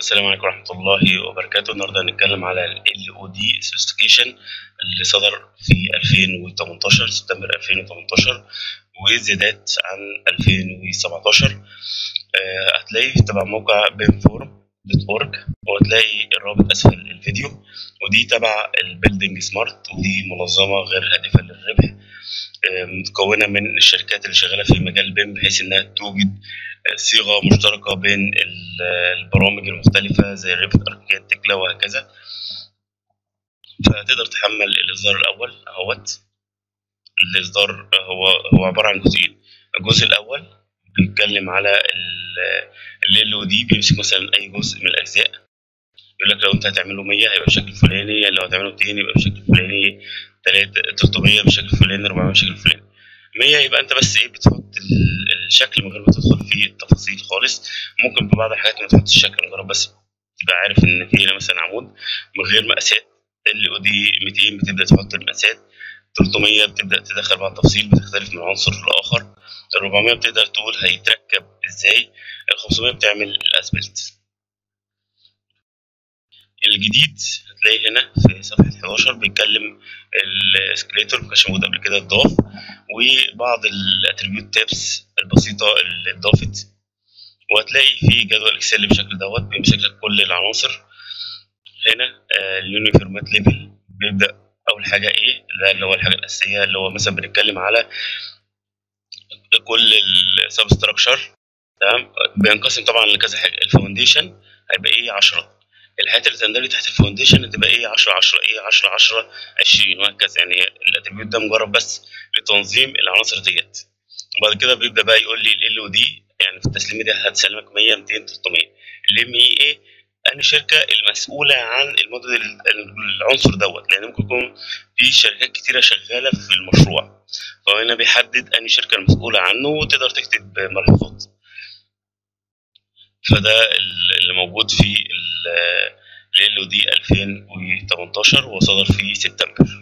السلام عليكم ورحمة الله وبركاته النهاردة هنتكلم على ال LOD Specification اللي صدر في 2018 سبتمبر 2018 وزيادات عن 2017 آه، هتلاقيه تبع موقع بيمفورم.org وهتلاقي الرابط أسفل الفيديو ودي تبع البيلدينج سمارت ودي منظمة غير هادفة للربح آه، متكونة من الشركات اللي شغالة في مجال بيم بحيث إنها توجد صيغة مشتركة بين البرامج المختلفة زي ريفت أركيد تكلا وهكذا فتقدر تحمل الإصدار الأول أهوت الإصدار هو هو عبارة عن جزئين الجزء الأول بيتكلم على ال ال دي بيمسك مثلا أي جزء من الأجزاء يقول لك لو أنت هتعمله 100 هيبقى بالشكل الفلاني لو هتعمله 200 يبقى بالشكل الفلاني 300 بالشكل الفلاني 400 بالشكل الفلاني 100 يبقى انت بس ايه بتحط الشكل من غير ما تدخل في التفاصيل خالص ممكن في بعض الحاجات ما تحطش الشكل مجرد بس تبقى عارف ان في هنا مثلا عمود من غير مقاسات ال او دي 200 بتبدا تحط المقاسات 300 بتبدا تدخل بعض التفاصيل بتختلف من عنصر لاخر ال 400 بتقدر تقول هيتركب ازاي ال 500 بتعمل الاسبلت الجديد هتلاقي هنا في صفحة 11 بيتكلم السكليتور مكانش موجود قبل كده اتضاف وبعض الاتريبيوت تابس البسيطة اللي اتضافت وهتلاقي في جدول اكسل بالشكل دوت بيمسك لك كل العناصر هنا اليونيفورمات ليفل بيبدأ أول حاجة إيه ده اللي هو الحاجة الأساسية اللي هو مثلا بنتكلم على كل السبستراكشر تمام بينقسم طبعا لكذا حاجة الفاونديشن هيبقى إيه 10 الحاجات اللي تندرج تحت الفاونديشن هتبقى ايه 10 10 ايه 10 10 20 وهكذا يعني الاتريبيوت ده مجرد بس لتنظيم العناصر ديت وبعد كده بيبدا بقى يقول لي ال او دي يعني في التسليمه دي هتسلمك 100 200 300 الام اي ايه انهي شركه المسؤوله عن الموديل العنصر دوت لان ممكن يكون في شركات كتيره شغاله في المشروع فهنا بيحدد انهي شركه المسؤوله عنه وتقدر تكتب ملحوظات فده اللي موجود في ال ال دي 2018 وصدر في سبتمبر